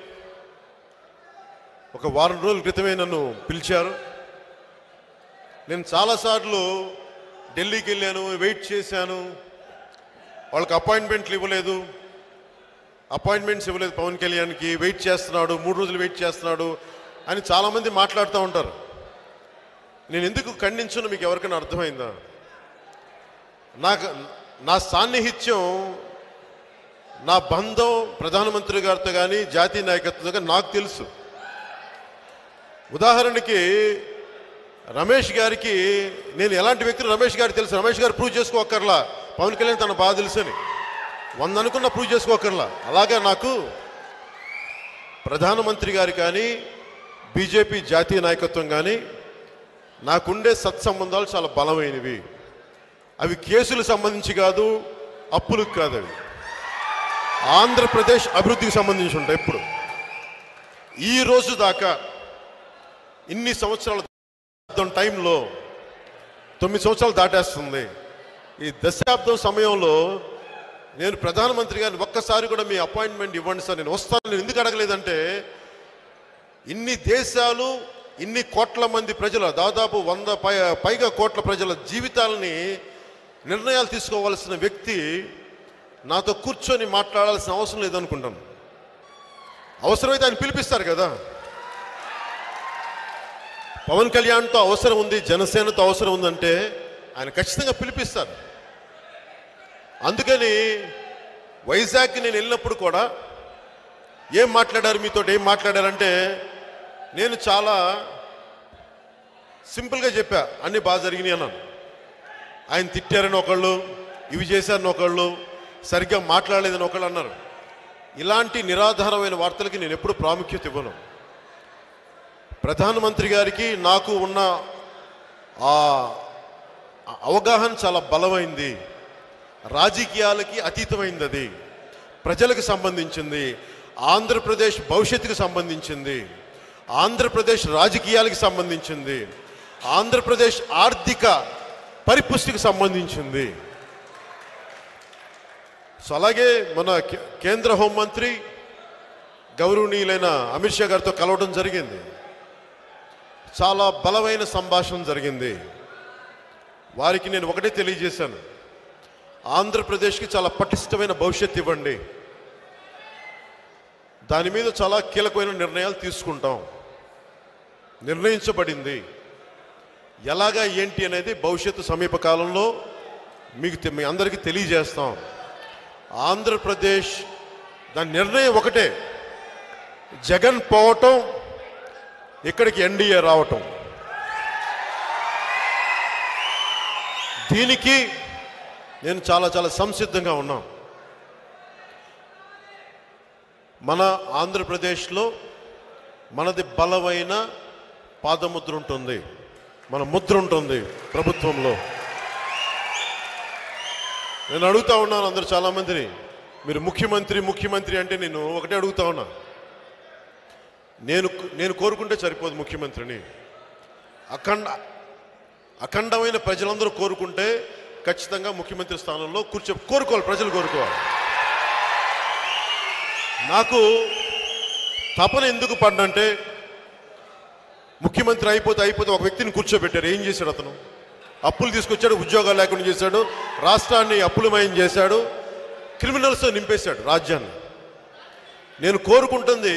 ఒక వారం రోజుల క్రితమే నన్ను పిలిచారు నేను చాలాసార్లు ఢిల్లీకి వెళ్ళాను వెయిట్ చేశాను వాళ్ళకి అపాయింట్మెంట్లు ఇవ్వలేదు అపాయింట్మెంట్స్ ఇవ్వలేదు పవన్ కళ్యాణ్కి వెయిట్ చేస్తున్నాడు మూడు రోజులు వెయిట్ చేస్తున్నాడు అని చాలామంది మాట్లాడుతూ ఉంటారు నేను ఎందుకు ఖండించును మీకు ఎవరికైనా అర్థమైందా నాకు నా సాన్నిహిత్యం నా బంధం ప్రధానమంత్రి గారితో కానీ జాతీయ నాయకత్వంతో కానీ నాకు తెలుసు ఉదాహరణకి రమేష్ గారికి నేను ఎలాంటి వ్యక్తిని రమేష్ గారికి తెలుసు రమేష్ గారు ప్రూవ్ చేసుకోకర్లా పవన్ కళ్యాణ్ తన బాధ తెలుసని వంద అనుకున్న ప్రూవ్ చేసుకోకర్లా అలాగే నాకు ప్రధానమంత్రి గారు కానీ బీజేపీ జాతీయ నాయకత్వం కానీ నాకుండే సత్సంబంధాలు చాలా బలమైనవి అవి కేసులకు సంబంధించి కాదు అప్పులకు కాదు అవి ఆంధ్రప్రదేశ్ అభివృద్ధికి సంబంధించి ఉంటాయి ఇప్పుడు ఈ రోజు దాకా ఇన్ని సంవత్సరాల క్రితం టైంలో తొమ్మిది సంవత్సరాలు దాటేస్తుంది ఈ దశాబ్దం సమయంలో నేను ప్రధానమంత్రి గారిని ఒక్కసారి కూడా మీ అపాయింట్మెంట్ ఇవ్వండి సార్ నేను వస్తాను నేను ఎందుకు అడగలేదంటే ఇన్ని దేశాలు ఇన్ని కోట్ల మంది ప్రజల దాదాపు వంద పై పైగా కోట్ల ప్రజల జీవితాలని నిర్ణయాలు తీసుకోవాల్సిన వ్యక్తి నాతో కూర్చొని మాట్లాడాల్సిన అవసరం లేదనుకుంటాను అవసరమైతే ఆయన పిలిపిస్తారు కదా పవన్ కళ్యాణ్తో అవసరం ఉంది జనసేనతో అవసరం ఉందంటే ఆయన ఖచ్చితంగా పిలిపిస్తారు అందుకని వైజాగ్ నేను వెళ్ళినప్పుడు కూడా ఏం మాట్లాడారు మీతో ఏం మాట్లాడారంటే నేను చాలా సింపుల్గా చెప్పా అన్నీ బాగా జరిగినాయి అన్నాను ఆయన తిట్టారని ఒకళ్ళు ఇవి చేశారని ఒకళ్ళు సరిగ్గా మాట్లాడలేదని ఒకళ్ళు అన్నారు ఇలాంటి నిరాధారమైన వార్తలకి నేను ఎప్పుడు ప్రాముఖ్యత ఇవ్వను ప్రధానమంత్రి గారికి నాకు ఉన్న ఆ అవగాహన చాలా బలమైంది రాజకీయాలకి అతీతమైంది అది ప్రజలకు సంబంధించింది ఆంధ్రప్రదేశ్ భవిష్యత్తుకు సంబంధించింది ఆంధ్రప్రదేశ్ రాజకీయాలకు సంబంధించింది ఆంధ్రప్రదేశ్ ఆర్థిక పరిపుష్టికి సంబంధించింది సో అలాగే మన కే- కేంద్ర హోంమంత్రి గౌరవనీయులైన అమిత్ షా గారితో కలవడం జరిగింది చాలా బలమైన సంభాషణ జరిగింది వారికి నేను ఒకటే తెలియజేశాను ఆంధ్రప్రదేశ్కి చాలా పటిష్టమైన భవిష్యత్తు ఇవ్వండి దాని మీద చాలా కీలకమైన నిర్ణయాలు తీసుకుంటాం నిర్ణయించబడింది ఎలాగా ఏంటి అనేది భవిష్యత్తు సమీప కాలంలో మీకు తె- మీ అందరికీ తెలియజేస్తాం ఆంధ్రప్రదేశ్ దాని నిర్ణయం ఒకటే జగన్ పోవటం ఇక్కడికి ఎన్డీఏ రావటం దీనికి నేను చాలా చాలా సంసిద్ధంగా ఉన్నాం మన ఆంధ్రప్రదేశ్లో మనది బలమైన పాదముద్ర ఉంటుంది మన ముద్ర ఉంటుంది ప్రభుత్వంలో నేను అడుగుతా ఉన్నాను అందరు చాలామందిని మీరు ముఖ్యమంత్రి ముఖ్యమంత్రి అంటే నేను ఒకటే అడుగుతా ఉన్నా నేను నేను కోరుకుంటే సరిపోదు ముఖ్యమంత్రిని అఖండ అఖండమైన ప్రజలందరూ కోరుకుంటే ఖచ్చితంగా ముఖ్యమంత్రి స్థానంలో కూర్చో కోరుకోవాలి ప్రజలు కోరుకోవాలి నాకు తపన ఎందుకు పడ్డంటే ముఖ్యమంత్రి అయిపోతే అయిపోతే ఒక వ్యక్తిని కూర్చోబెట్టారు ఏం చేశాడు అతను అప్పులు తీసుకొచ్చాడు ఉద్యోగాలు లేకుండా చేశాడు రాష్ట్రాన్ని అప్పులమయం చేశాడు క్రిమినల్స్తో నింపేశాడు రాజ్యాన్ని నేను కోరుకుంటుంది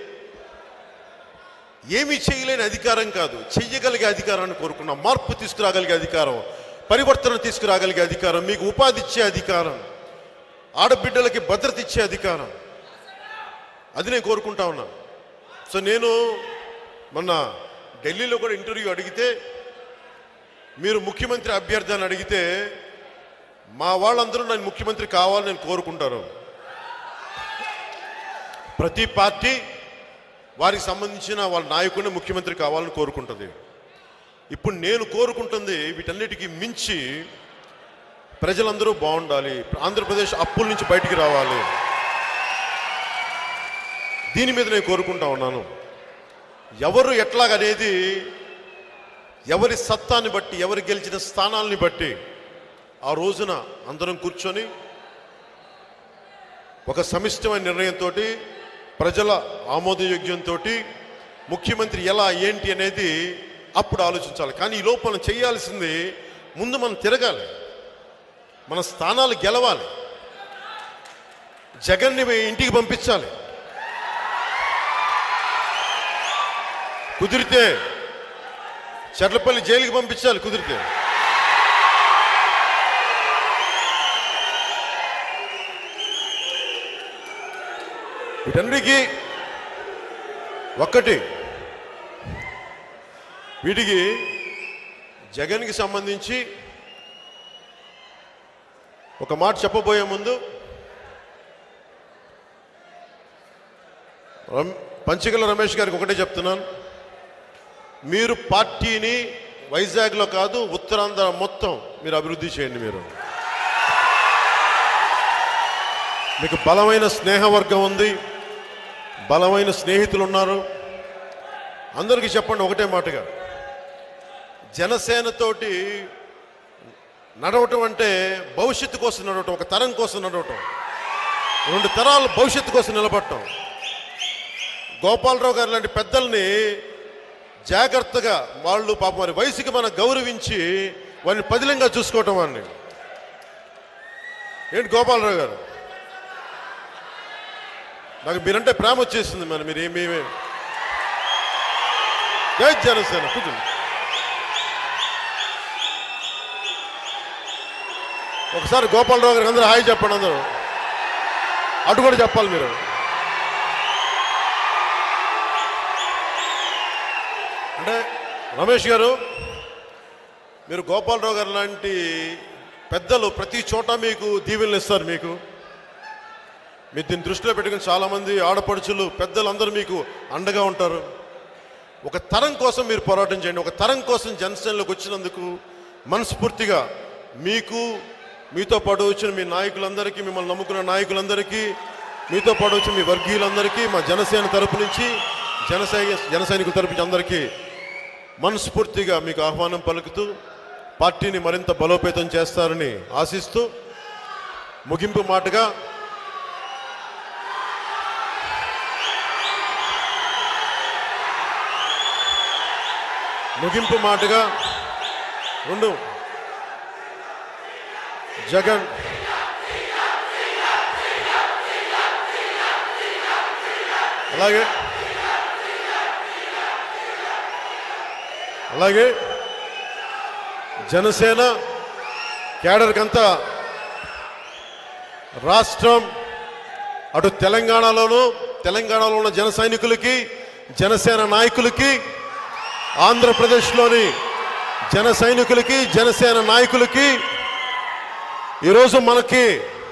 ఏమీ చేయలేని అధికారం కాదు చెయ్యగలిగే అధికారాన్ని కోరుకున్నాం మార్పు తీసుకురాగలిగే అధికారం పరివర్తన తీసుకురాగలిగే అధికారం మీకు ఉపాధి ఇచ్చే అధికారం ఆడబిడ్డలకి భద్రత ఇచ్చే అధికారం అది నేను కోరుకుంటా ఉన్నా సో నేను మొన్న ఢిల్లీలో కూడా ఇంటర్వ్యూ అడిగితే మీరు ముఖ్యమంత్రి అభ్యర్థి అని అడిగితే మా వాళ్ళందరూ నన్ను ముఖ్యమంత్రి కావాలని నేను కోరుకుంటారు ప్రతి పార్టీ వారికి సంబంధించిన వాళ్ళ నాయకుడిని ముఖ్యమంత్రి కావాలని కోరుకుంటుంది ఇప్పుడు నేను కోరుకుంటుంది వీటన్నిటికీ మించి ప్రజలందరూ బాగుండాలి ఆంధ్రప్రదేశ్ అప్పుల నుంచి బయటికి రావాలి దీని మీద నేను కోరుకుంటా ఉన్నాను ఎవరు ఎట్లాగనేది ఎవరి సత్తాన్ని బట్టి ఎవరు గెలిచిన స్థానాల్ని బట్టి ఆ రోజున అందరం కూర్చొని ఒక సమిష్టమైన నిర్ణయంతో ప్రజల ఆమోదయోగ్యంతో ముఖ్యమంత్రి ఎలా ఏంటి అనేది అప్పుడు ఆలోచించాలి కానీ ఈ లోపు మనం చేయాల్సింది ముందు మనం తిరగాలి మన స్థానాలు గెలవాలి జగన్ని ఇంటికి పంపించాలి కుదిరితే చెర్లపల్లి జైలుకి పంపించాలి కుదిరితే వీటన్నిటికీ ఒక్కటి వీటికి జగన్కి సంబంధించి ఒక మాట చెప్పబోయే ముందు రమ్- పంచగల రమేష్ గారికి ఒకటే చెప్తున్నాను మీరు పార్టీని వైజాగ్లో కాదు ఉత్తరాంధ్ర మొత్తం మీరు అభివృద్ధి చేయండి మీరు మీకు బలమైన స్నేహవర్గం ఉంది బలమైన స్నేహితులు ఉన్నారు అందరికీ చెప్పండి ఒకటే మాటగా జనసేనతోటి నడవటం అంటే భవిష్యత్తు కోసం నడవటం ఒక తరం కోసం నడవటం రెండు తరాలు భవిష్యత్తు కోసం నిలబడటం గోపాలరావు గారు లాంటి పెద్దల్ని జాగ్రత్తగా వాళ్ళు పాపం వారి వయసుకి మనం గౌరవించి వారిని పదిలంగా చూసుకోవటం వాడిని ఏంటి గోపాలరావు గారు నాకు మీరంటే ప్రేమ వచ్చేసింది మరి మీరు ఏమి జై జనసేన కూర్చోండి ఒకసారి గోపాలరావు గారికి అందరూ హాయ్ చెప్పండి అందరూ అటు కూడా చెప్పాలి మీరు అంటే రమేష్ గారు మీరు గోపాలరావు గారు లాంటి పెద్దలు ప్రతి చోట మీకు దీవెనలు ఇస్తారు మీకు మీరు దీన్ని దృష్టిలో పెట్టుకుని చాలామంది ఆడపడుచులు పెద్దలు అందరూ మీకు అండగా ఉంటారు ఒక తరం కోసం మీరు పోరాటం చేయండి ఒక తరం కోసం జనసేనలోకి వచ్చినందుకు మనస్ఫూర్తిగా మీకు మీతో పాటు వచ్చిన మీ నాయకులందరికీ మిమ్మల్ని నమ్ముకున్న నాయకులందరికీ మీతో పాటు వచ్చిన మీ వర్గీయులందరికీ మా జనసేన తరపు నుంచి జనసై జన సైనికుల తరపు నుంచి అందరికీ మనస్ఫూర్తిగా మీకు ఆహ్వానం పలుకుతూ పార్టీని మరింత బలోపేతం చేస్తారని ఆశిస్తూ ముగింపు మాటగా ముగింపు మాటగా రెండు జగన్ అలాగే అలాగే జనసేన కేడర్కంతా రాష్ట్రం అటు తెలంగాణలోనూ తెలంగాణలో ఉన్న జన సైనికులకి జనసేన నాయకులకి ఆంధ్రప్రదేశ్లోని జన సైనికులకి జనసేన నాయకులకి ఈరోజు మనకి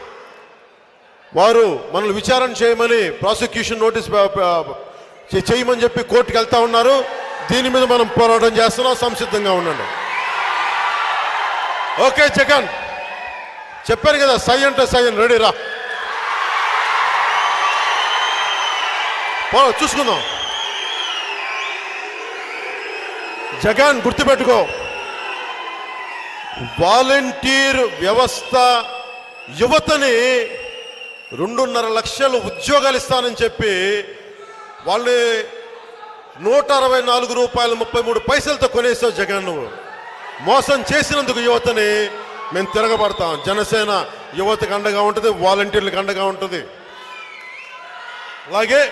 వారు మనల్ని విచారణ చేయమని ప్రాసిక్యూషన్ నోటీస్ ప- ప- చే- చేయమని చెప్పి కోర్టుకు వెళ్తా ఉన్నారు దీని మీద మనం పోరాటం చేస్తున్నాం సంసిద్ధంగా ఉండండి ఓకే జగన్ చెప్పాను కదా సై అంటే సై అని రెడీ రా పో చూసుకుందాం జగన్ గుర్తుపెట్టుకో వాలంటీర్ వ్యవస్థ యువతని రెండున్నర లక్షలు ఉద్యోగాలు ఇస్తానని చెప్పి వాళ్ళు నూట అరవై నాలుగు రూపాయలు ముప్పై మూడు పైసలతో కొనేసావు జగన్ నువ్వు మోసం చేసినందుకు యువతని మేము తిరగబడతాం జనసేన యువతకు అండగా ఉంటుంది వాలంటీర్లకు అండగా ఉంటుంది అలాగే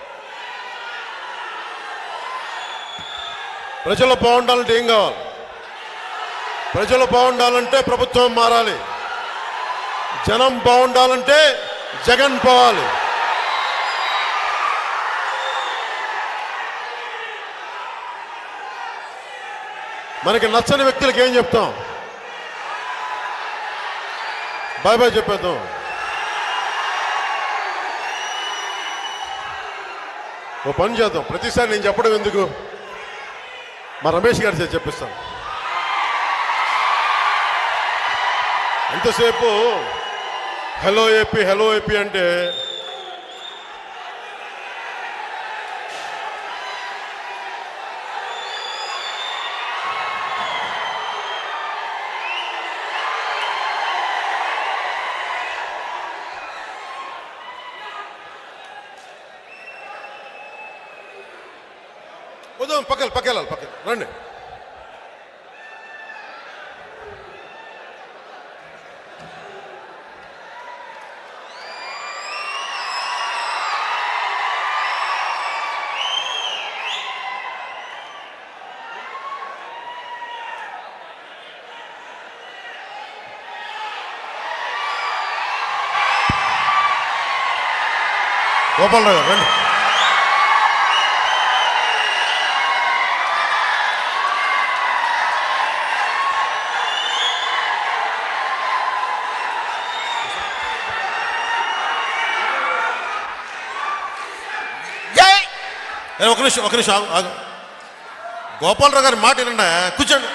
ప్రజలు బాగుండాలంటే ఏం కావాలి ప్రజలు బాగుండాలంటే ప్రభుత్వం మారాలి జనం బాగుండాలంటే జగన్ పోవాలి మనకి నచ్చని వ్యక్తులకి ఏం చెప్తాం బాయ్ బాయ్ చెప్పేద్దాం ఓ పని చేద్దాం ప్రతిసారి నేను చెప్పడం ఎందుకు మా రమేష్ గారి చేత చెప్పిస్తాను ఎంతసేపు హలో ఏపీ హలో ఏపీ అంటే వద్దాం పక్కన పక్క వెళ్ళాలి పక్కన రండి గోపాలరావు గారు రండి జై ఏ, ఒక నిమిషం ఒక నిమిషం ఆగు, ఆగు. గోపాలరావు గారి మాట వినండి కూర్చోండి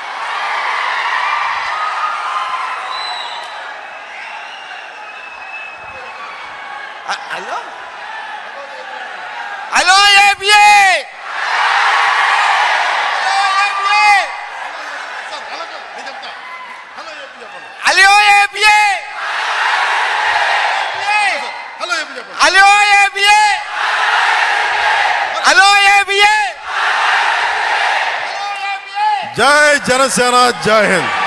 హలో హలో ఏపీఏ హలో ఏపీఏ హలో ఏపీ చెప్పండి హలో ఏపీఏ హలో ఏపీఏ జై జనసేన జై హింద్